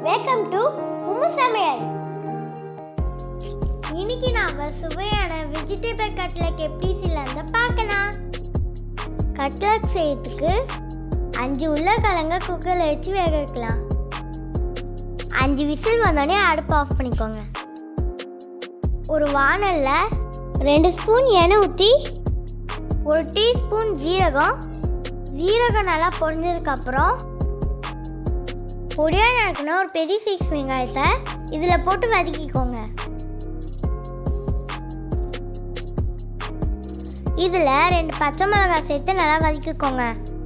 welcome to உம்மு சமையல் இன்னைக்கு நாம சுவையான வெஜிடபிள் கட்லட் எப்படி செய்யலாம்னு பார்க்கலாம் கட்லட் செய்யறதுக்கு அஞ்சு உருளைக்கிழங்க குக்கரில் வச்சு வேக வைக்கலாம் அஞ்சு விசில் வந்தோடனே அடுப்பு ஆஃப் பண்ணிக்கோங்க ஒரு வானல்ல ரெண்டு ஸ்பூன் எண்ணெய் ஊற்றி ஒரு டீஸ்பூன் ஜீரகம் ஜீரகம் நல்லா பொரிஞ்சதுக்கப்புறம் பொடியாக நறுக்குன ஒரு பெரிய சைஸ் வெங்காயத்தை இதில் போட்டு வதக்கிக்கோங்க இதில் ரெண்டு பச்சை மிளகாய் சேர்த்து நல்லா வதக்கிக்கோங்க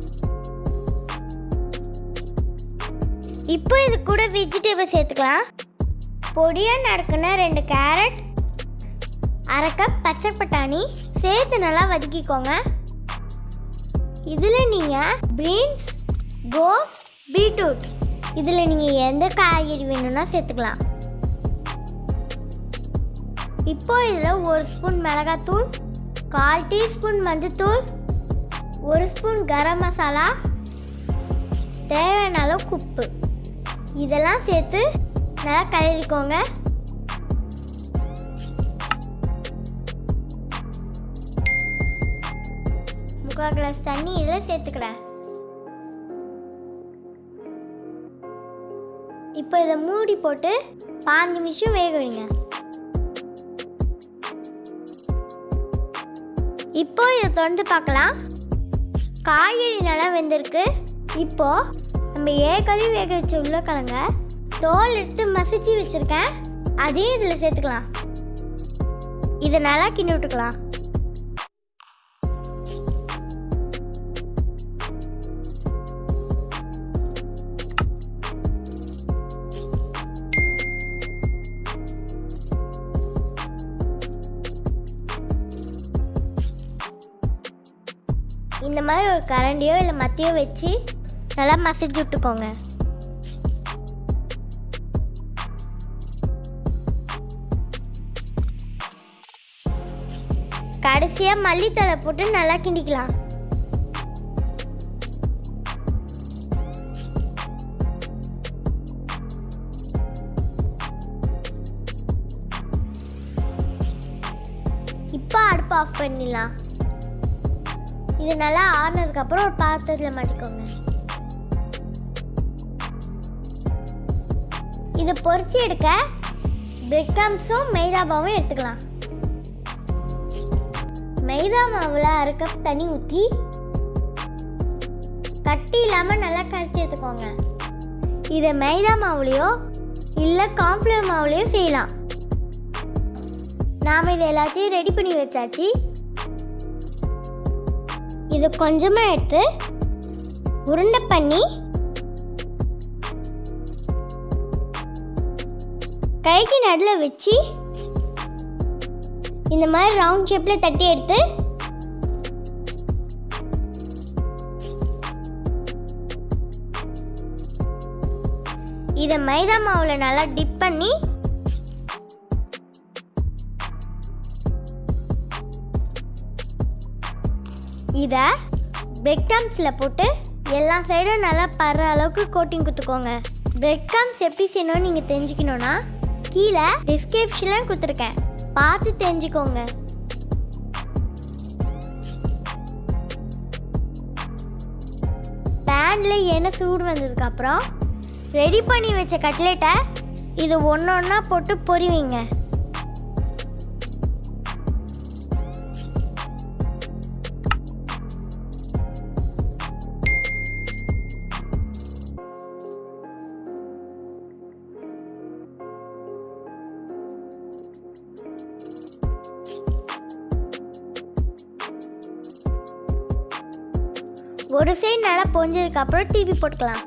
இப்போ இது கூட வெஜிடபிள் சேர்த்துக்கலாம் பொடியாக நறுக்குன ரெண்டு கேரட் அரை கப் பச்சை பட்டாணி சேர்த்து நல்லா வதக்கிக்கோங்க இதில் நீங்கள் பீன்ஸ் கோஸ் பீட்ரூட் இதில் நீங்கள் எந்த காய்கறி வேணும்னா சேர்த்துக்கலாம் இப்போ இதில் ஒரு ஸ்பூன் மிளகாத்தூள் கால் டீஸ்பூன் மஞ்சத்தூள் ஒரு ஸ்பூன் கரம் மசாலா தேவையான அளவுக்கு உப்பு இதெல்லாம் சேர்த்து நல்லா கலரிக்கோங்க முக்கால் கிளாஸ் தண்ணி இதில் சேர்த்துக்கிறேன் இப்போ இதை மூடி போட்டு பாஞ்சு நிமிஷம் வேக வைங்க இப்போ இதை திறந்து பார்க்கலாம் காய்கறி நல்லா வெந்திருக்கு இப்போ நம்ம ஏற்கனவே வேக வச்ச உருளைக்கிழங்க தோல் எடுத்து மசிச்சு வச்சுருக்கேன் அதையும் இதில் சேர்த்துக்கலாம் இதை நல்லா கிண்டி விட்டுக்கலாம் இந்த மாதிரி ஒரு கரண்டியோ இல்லை மத்தியோ வச்சு நல்லா மசிச்சு விட்டுக்கோங்க கடைசியாக மல்லித்தலை போட்டு நல்லா கிண்டிக்கலாம் இப்போ அடுப்பு ஆஃப் பண்ணிடலாம் இது நல்லா ஆறுனதுக்கப்புறம் ஒரு பாத்திரத்தில் மாட்டிக்கோங்க இதை பொரிச்சு எடுக்க பிரெட் கிரம்ஸும் மைதா மாவும் எடுத்துக்கலாம் மைதா மாவில் அரை கப் தண்ணி ஊற்றி கட்டி இல்லாமல் நல்லா கரைச்சி எடுத்துக்கோங்க இதை மைதா மாவுலேயோ இல்லை கார்ன்ஃப்ளவர் மாவுலேயோ செய்யலாம் நாம் இது எல்லாத்தையும் ரெடி பண்ணி வச்சாச்சு இது கொஞ்சமாக எடுத்து உருண்டை பண்ணி கைக்கு நடுவில் வச்சு இந்த மாதிரி ரவுண்ட் ஷேப்பில் தட்டி எடுத்து இதை மைதா மாவில் நல்லா டிப் பண்ணி இதை பிரெட் கிரம்ஸில் போட்டு எல்லா சைடும் நல்லா படுற அளவுக்கு கோட்டிங் குத்துக்கோங்க பிரெட் கிரம்ஸ் எப்படி செய்யணும்னு நீங்கள் தெரிஞ்சுக்கணுன்னா கீழே டிஸ்கிரிப்ஷனில் கொடுத்துருக்கேன் பார்த்து தெரிஞ்சுக்கோங்க பேனில் எண்ணெய் சூடு வந்ததுக்கப்புறம் ரெடி பண்ணி வச்ச கட்லெட்டை இது ஒன்று ஒன்றா போட்டு பொரிவீங்க ஒரு சைடு நல்லா பொஞ்சதுக்கு அப்புறம் திருப்பி போட்டுக்கலாம்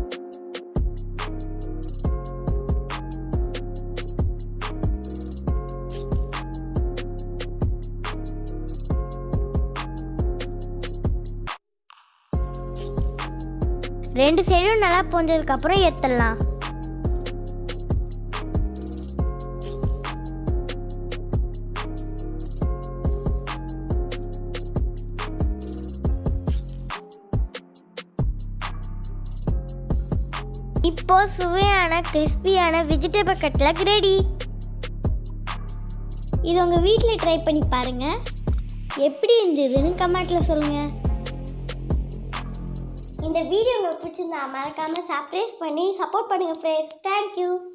ரெண்டு சைடும் நல்லா பொஞ்சதுக்கு அப்புறம் எடுத்துடலாம் இப்போ சுவையான கிறிஸ்பியான வெஜிடபிள் கட்லட் ரெடி இது உங்கள் வீட்டில் ட்ரை பண்ணி பாருங்க எப்படி இருந்ததுன்னு கமெண்ட்டில் சொல்லுங்கள் இந்த வீடியோ உங்களுக்கு பிடிச்சிருந்தா மறக்காமல் சப்ஸ்கிரைப் பண்ணி சப்போர்ட் பண்ணுங்கள் ஃப்ரெண்ட்ஸ் தேங்க்யூ